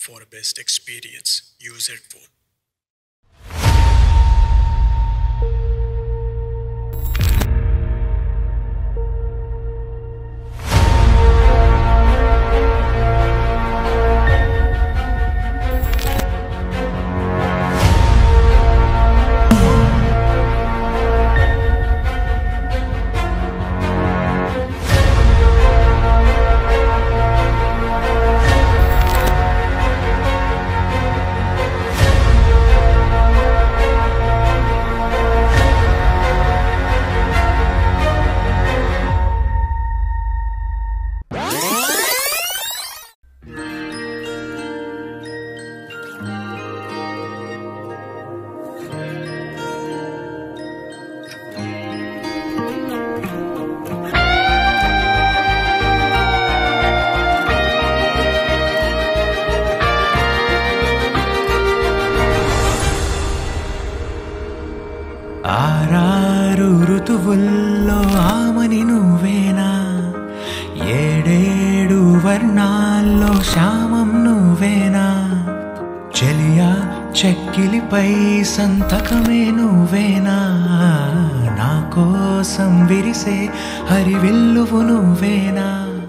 for best experience. Use headphone. ఆరారు ఋతువుల్లో ఆమని నువ్వేనా ఏడేడు వర్ణాల్లో శ్యామం నువ్వేనా చెలియా చెక్కిలిపై సంతకమే నువ్వేనా నా కోసం విరిసే హరివిల్లువు నువ్వేనా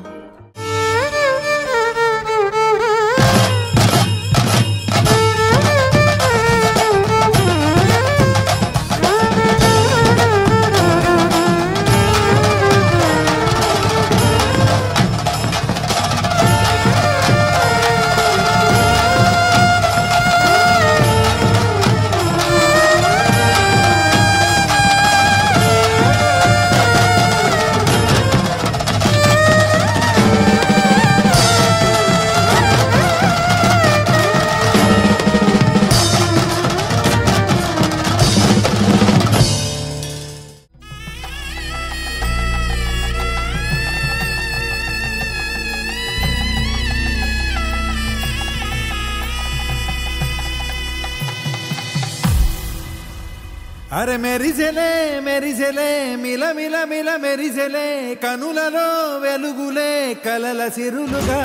అరే మెరిసెలే మెరిసెలే మిల మిల మిల మెరిసెలే కనులలో వెలుగులే కలల సిరులుగా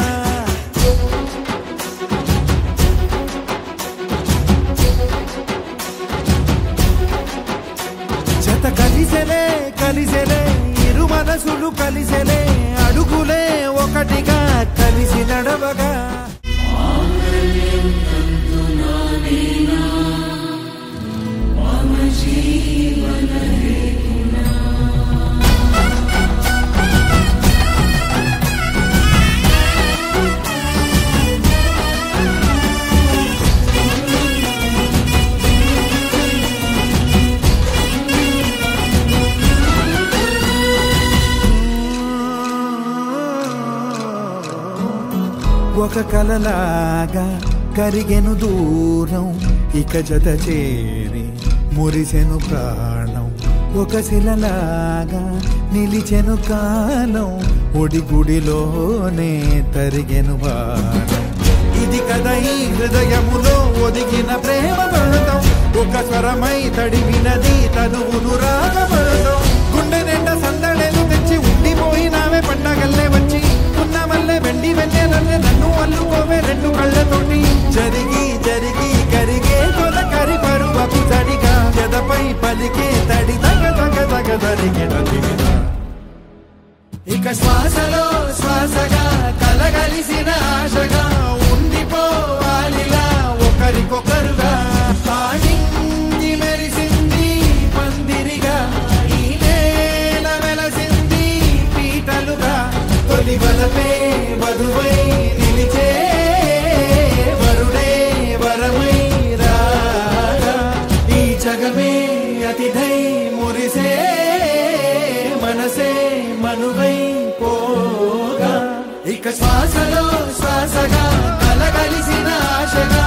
జత కలిసెలే కలిసెలే ఇరు మనసులు కలిసెలే అడుగులే ఒకటిగా కలిసి నడవగా ఒక కలలాగా కరిగెను దూరం ఇక జత చేరి మురిసెను ప్రాణం ఒక శిలలాగా నిలిచెను కాలం ఒడిగుడిలోనే తరిగెను బాణం ఇది కదా ఈ హృదయములో ఒదిగిన ప్రేమ పడతాం ఒక స్వరమై తడివినది తనువును రాగపడతాం గుండె నిండా సందడేలు తెచ్చి ఉండిపోయినావే పండగల్లే వచ్చి ఉన్న మల్లె వెండి వెన్నెలల్లే నన్ను అల్లుకోవే రెండు కళ్ళతోటి జరిగి జరిగి కరిగే కొల కరి పరువకు తడిగా ఎదపై పలికే తడి తగ తగ తగ తరిగిన దిగిన ఇక శ్వాసలో శ్వాసగా కలగలిసిన ఆశగా ఉండిపోవాలిలా ఒకరికొకరుగా పాడింది మెరిసింది పందిరిగా ఈ నేల వెలసింది పీటలుగా తొలి బలపే వధువై నిలిచే వరుడే వరమై రాగా ఈ జగమే అతిథై మురిసే మనసే మనువై పోగా ఇక శ్వాసలో శ్వాసగా కలగలిసిన ఆశగా